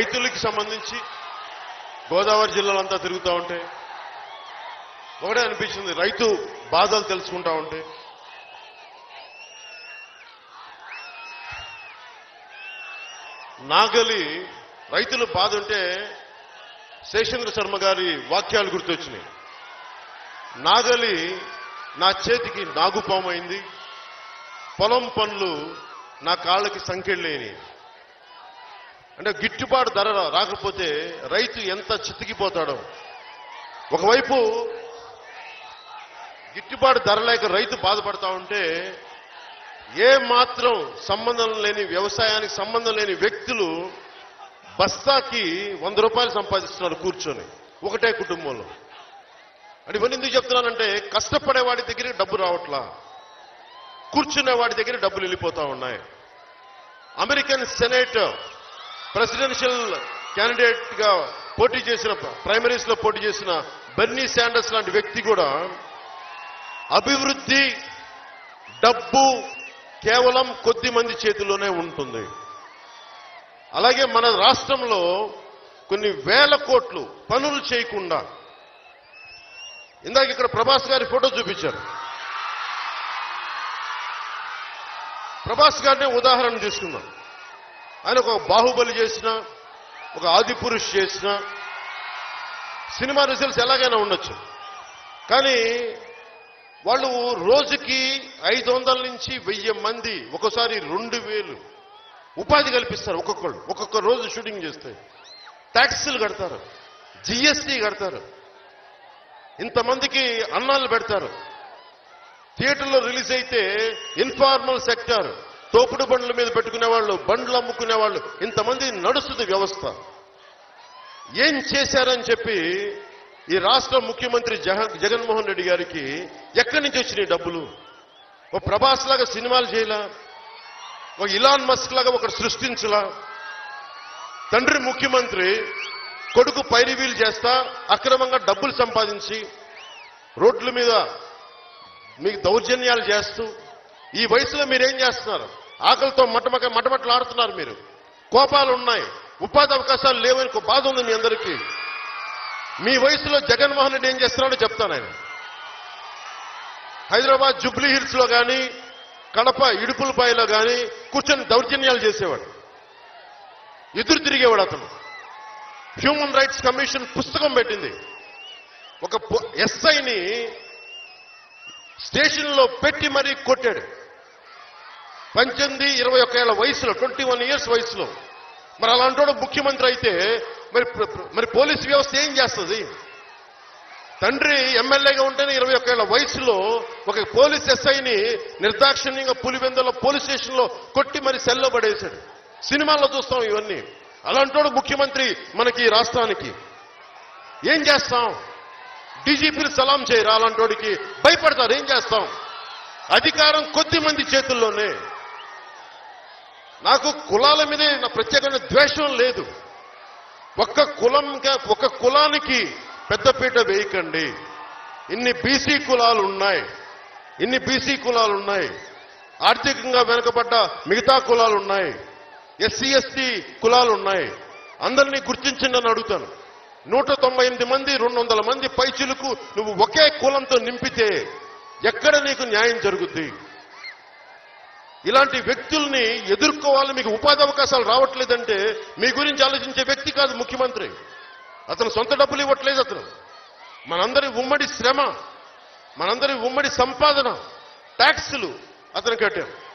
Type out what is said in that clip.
రైతులకి సంబంధించి గోదావరి జిల్లాలంతా తిరుగుతూ ఉంటే ఒకటే అనిపించింది రైతు బాధలు తెలుసుకుంటా ఉంటే నాగలి రైతుల బాధ ఉంటే శేషేంద్ర శర్మ గారి వాక్యాలు గుర్తొచ్చినాయి నాగలి నా చేతికి నాగుపామైంది పొలం పనులు నా కాళ్ళకి సంకెళ్ళేని అంటే గిట్టుబాటు ధర రాకపోతే రైతు ఎంత చితికిపోతాడో ఒకవైపు గిట్టుబాటు ధర లేక రైతు బాధపడతా ఉంటే ఏ మాత్రం సంబంధం లేని వ్యవసాయానికి సంబంధం లేని వ్యక్తులు బస్తాకి వంద రూపాయలు సంపాదిస్తున్నారు కూర్చొని ఒకటే కుటుంబంలో అంటే ఇవన్నీ ఎందుకు చెప్తున్నానంటే కష్టపడే వాడి దగ్గరికి డబ్బు రావట్లా కూర్చునే వాడి దగ్గర డబ్బులు వెళ్ళిపోతా ఉన్నాయి అమెరికన్ సెనేట్ ప్రెసిడెన్షియల్ క్యాండిడేట్ గా పోటీ చేసిన ప్రైమరీస్ లో పోటీ చేసిన బెర్నీ శాండర్స్ లాంటి వ్యక్తి కూడా అభివృద్ధి డబ్బు కేవలం కొద్ది మంది చేతిలోనే ఉంటుంది అలాగే మన రాష్ట్రంలో కొన్ని వేల కోట్లు పనులు చేయకుండా ఇందాక ఇక్కడ ప్రభాస్ గారి ఫోటో చూపించారు ప్రభాస్ గారిని ఉదాహరణ తీసుకుందాం ఆయన ఒక బాహుబలి చేసిన ఒక ఆది పురుష్ చేసిన సినిమా రిజల్ట్స్ ఎలాగైనా ఉండొచ్చు కానీ వాళ్ళు రోజుకి ఐదు వందల నుంచి వెయ్యి మంది ఒకసారి రెండు వేలు ఉపాధి కల్పిస్తారు ఒక్కొక్కళ్ళు ఒక్కొక్క రోజు షూటింగ్ చేస్తే ట్యాక్సీలు కడతారు జిఎస్టీ కడతారు ఇంతమందికి అన్నాలు పెడతారు థియేటర్లో రిలీజ్ అయితే ఇన్ఫార్మల్ సెక్టర్ తోపుడు బండ్ల మీద పెట్టుకునే వాళ్ళు బండ్లు అమ్ముకునే వాళ్ళు ఇంతమంది నడుస్తుంది వ్యవస్థ ఏం చేశారని చెప్పి ఈ రాష్ట్ర ముఖ్యమంత్రి జగన్ జగన్మోహన్ రెడ్డి గారికి ఎక్కడి నుంచి వచ్చినాయి డబ్బులు ఓ ప్రభాస్ లాగా సినిమాలు చేయలా ఒక ఇలాన్ మస్క్ లాగా ఒకటి సృష్టించలా తండ్రి ముఖ్యమంత్రి కొడుకు పైరివీలు చేస్తా అక్రమంగా డబ్బులు సంపాదించి రోడ్ల మీద మీకు దౌర్జన్యాలు చేస్తూ ఈ వయసులో మీరేం చేస్తున్నారు ఆకలితో మటమక మటమటలు ఆడుతున్నారు మీరు కోపాలు ఉన్నాయి ఉపాధి అవకాశాలు లేవని ఒక బాధ ఉంది మీ అందరికీ మీ వయసులో జగన్మోహన్ రెడ్డి ఏం చేస్తున్నాడో చెప్తాను ఆయన హైదరాబాద్ జుబ్లీ హిల్స్ లో కానీ కడప ఇడుపులపాయలో కానీ కూర్చొని దౌర్జన్యాలు చేసేవాడు ఎదురు తిరిగేవాడు అతను హ్యూమన్ రైట్స్ కమిషన్ పుస్తకం పెట్టింది ఒక ఎస్ఐని స్టేషన్ లో పెట్టి మరీ కొట్టాడు పద్దెనిమిది ఇరవై ఒక్క ఏళ్ల వయసులో ట్వంటీ వన్ ఇయర్స్ వయసులో మరి అలాంటి ముఖ్యమంత్రి అయితే మరి ప్ర- ప్ర- మరి పోలీస్ వ్యవస్థ ఏం చేస్తుంది తండ్రి ఎమ్మెల్యేగా ఉంటేనే ఇరవై ఒక్క ఏళ్ల వయసులో ఒక పోలీస్ ఎస్ఐని నిర్దాక్షిణ్యంగా పులివెందుల పోలీస్ స్టేషన్ లో కొట్టి మరి సెల్లో పడేశాడు సినిమాల్లో చూస్తాం ఇవన్నీ అలాంటోడు ముఖ్యమంత్రి మనకి ఈ రాష్ట్రానికి ఏం చేస్తాం డీజీపీని సలాం చేయరు అలాంటోడికి భయపడతారు ఏం చేస్తాం అధికారం కొద్ది మంది చేతుల్లోనే నాకు కులాల మీదే నా ప్రత్యేకమైన ద్వేషం లేదు ఒక్క కులం ఒక కులానికి పెద్దపీట వేయకండి ఇన్ని బీసీ కులాలు ఉన్నాయి ఇన్ని బీసీ కులాలు ఉన్నాయి ఆర్థికంగా వెనుకబడ్డ మిగతా కులాలు ఉన్నాయి ఎస్సీ ఎస్టీ కులాలు ఉన్నాయి అందరినీ గుర్తించండి అని అడుగుతాను నూట తొంభై ఎనిమిది మంది రెండు వందల మంది పైచులకు నువ్వు ఒకే కులంతో నింపితే ఎక్కడ నీకు న్యాయం జరుగుద్ది ఇలాంటి వ్యక్తుల్ని ఎదుర్కోవాలి మీకు ఉపాధి అవకాశాలు రావట్లేదంటే మీ గురించి ఆలోచించే వ్యక్తి కాదు ముఖ్యమంత్రి అతను సొంత డబ్బులు ఇవ్వట్లేదు అతను మనందరి ఉమ్మడి శ్రమ మనందరి ఉమ్మడి సంపాదన ట్యాక్సులు అతను కట్టారు